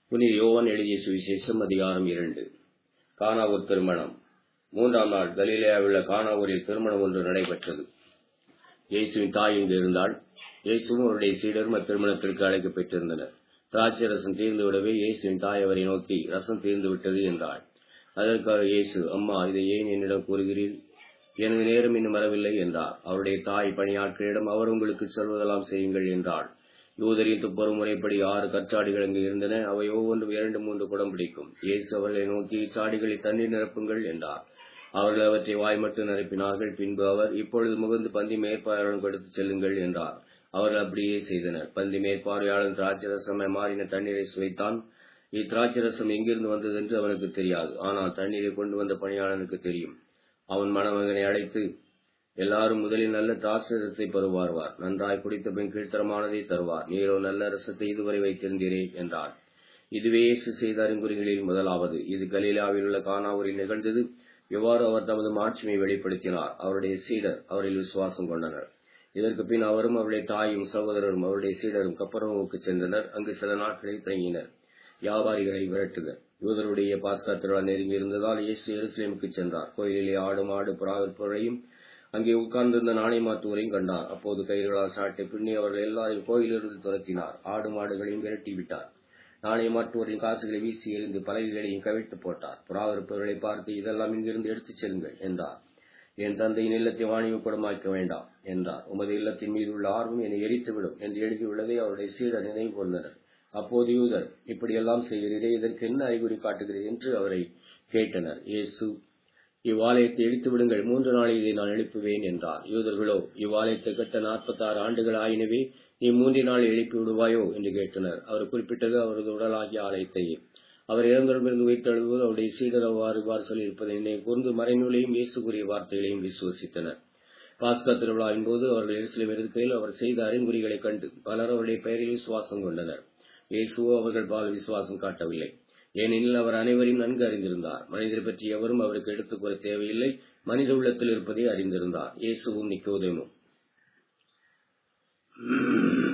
புனித யோவான் எழுதிய சுவிசேஷம் அதிகாரம் இரண்டு கானாவூர் திருமணம் மூன்றாம் நாள் கலிலேயாவுள்ள கானாவூரில் திருமணம் ஒன்று நடைபெற்றது இயேசுவின் தாய் இங்கு இருந்தாள் இயேசுவும் அவருடைய சீடரும் அத்திருமணத்திற்கு அழைக்கப்பட்டிருந்தனர் திராட்சை ரசம் தீர்ந்து விடவே இயேசுவின் தாய் அவரை நோக்கி ரசம் தீர்ந்து விட்டது என்றாள் அதற்காக இயேசு அம்மா இதை ஏன் என்னிடம் கூறுகிறீர் எனது நேரம் இன்னும் வரவில்லை என்றார் அவருடைய தாய் பணியாட்களிடம் அவர் உங்களுக்கு சொல்வதெல்லாம் செய்யுங்கள் என்றாள் யூதரின் துப்பரும் முறைப்படி ஆறு கற்றாடிகள் அங்கு இருந்தன அவை ஒவ்வொன்றும் இரண்டு மூன்று குடம் பிடிக்கும் இயேசு அவர்களை நோக்கி இச்சாடிகளை தண்ணீர் நிரப்புங்கள் என்றார் அவர்கள் அவற்றை வாய் மட்டும் நிரப்பினார்கள் பின்பு அவர் இப்பொழுது முகந்து பந்தி மேற்பார்வையாளன் கொடுத்து செல்லுங்கள் என்றார் அவர்கள் அப்படியே செய்தனர் பந்தி மேற்பார்வையாளன் திராட்சரசம் மாறின தண்ணீரை சுவைத்தான் இத்திராட்சரசம் எங்கிருந்து வந்தது என்று அவனுக்கு தெரியாது ஆனால் தண்ணீரை கொண்டு வந்த பணியாளனுக்கு தெரியும் அவன் மணமகனை அழைத்து எல்லாரும் முதலில் நல்ல திராட்சரசத்தை பருவார்வார் நன்றாய் குடித்த பின் கீழ்த்தரமானதை தருவார் நீரோ நல்ல ரசத்தை இதுவரை வைத்திருந்தீரே என்றார் இதுவே இயேசு செய்த அறிகுறிகளில் முதலாவது இது கலீலாவில் உள்ள கானாவூரில் நிகழ்ந்தது எவ்வாறு அவர் தமது மாட்சிமை வெளிப்படுத்தினார் அவருடைய சீடர் அவரில் விசுவாசம் கொண்டனர் இதற்கு பின் அவரும் அவருடைய தாயும் சகோதரரும் அவருடைய சீடரும் கப்பரவுக்கு சென்றனர் அங்கு சில நாட்களில் தங்கினர் வியாபாரிகளை விரட்டுக யூதருடைய பாஸ்கா திருவிழா நெருங்கி இருந்ததால் இயேசு எருசலேமுக்கு சென்றார் கோயிலிலே ஆடு மாடு புறாவிற்பொழையும் அங்கே உட்கார்ந்திருந்த நாணயமாத்துவரையும் கண்டார் அப்போது கயிறுகளால் சாட்டை பின்னி அவர்கள் எல்லாரையும் கோயிலிருந்து துரத்தினார் ஆடு மாடுகளையும் விரட்டி விட்டார் நாணயமாற்றுவரின் காசுகளை வீசி எறிந்து பலகைகளையும் கவிழ்த்து போட்டார் புறாவிற்பவர்களை பார்த்து இதெல்லாம் இங்கிருந்து எடுத்துச் செல்லுங்கள் என்றார் என் தந்தையின் இல்லத்தை வாணிவு கூடமாக்க வேண்டாம் என்றார் உமது இல்லத்தின் மீது உள்ள ஆர்வம் என்னை எரித்துவிடும் என்று எழுதியுள்ளதை அவருடைய சீடர் நினைவு கூர்ந்தனர் அப்போது யூதர் இப்படியெல்லாம் செய்கிறீரே இதற்கு என்ன அறிகுறி காட்டுகிறீர் என்று அவரை கேட்டனர் இயேசு இவ்வாலயத்தை இடித்து விடுங்கள் மூன்று நாளில் இதை நான் எழுப்புவேன் என்றார் யூதர்களோ இவ்வாலயத்தை கட்ட நாற்பத்தாறு ஆண்டுகள் ஆயினவே நீ மூன்று நாள் எழுப்பி விடுவாயோ என்று கேட்டனர் அவர் குறிப்பிட்டது அவரது உடலாகிய ஆலயத்தையே அவர் இறந்தவர்களிருந்து உயிர்த்தெழுவது அவருடைய சீடர் அவ்வாறு இவ்வாறு சொல்லியிருப்பதை நினைவு கூர்ந்து மறைநூலையும் இயேசு கூறிய வார்த்தைகளையும் விசுவசித்தனர் பாஸ்கா திருவிழாவின் போது அவர்கள் எருசலேம் இருக்கையில் அவர் செய்த அறிகுறிகளைக் கண்டு பலர் அவருடைய பெயரில் விசுவாசம் கொண்டனர் இயேசுவோ அவர்கள் பால் விசுவாசம் காட்டவில்லை ஏனெனில் அவர் அனைவரையும் நன்கு அறிந்திருந்தார் மனிதரை பற்றி எவரும் அவருக்கு எடுத்துக் கூற தேவையில்லை மனித உள்ளத்தில் இருப்பதை அறிந்திருந்தார் இயேசுவும் நிக்கோதேமும்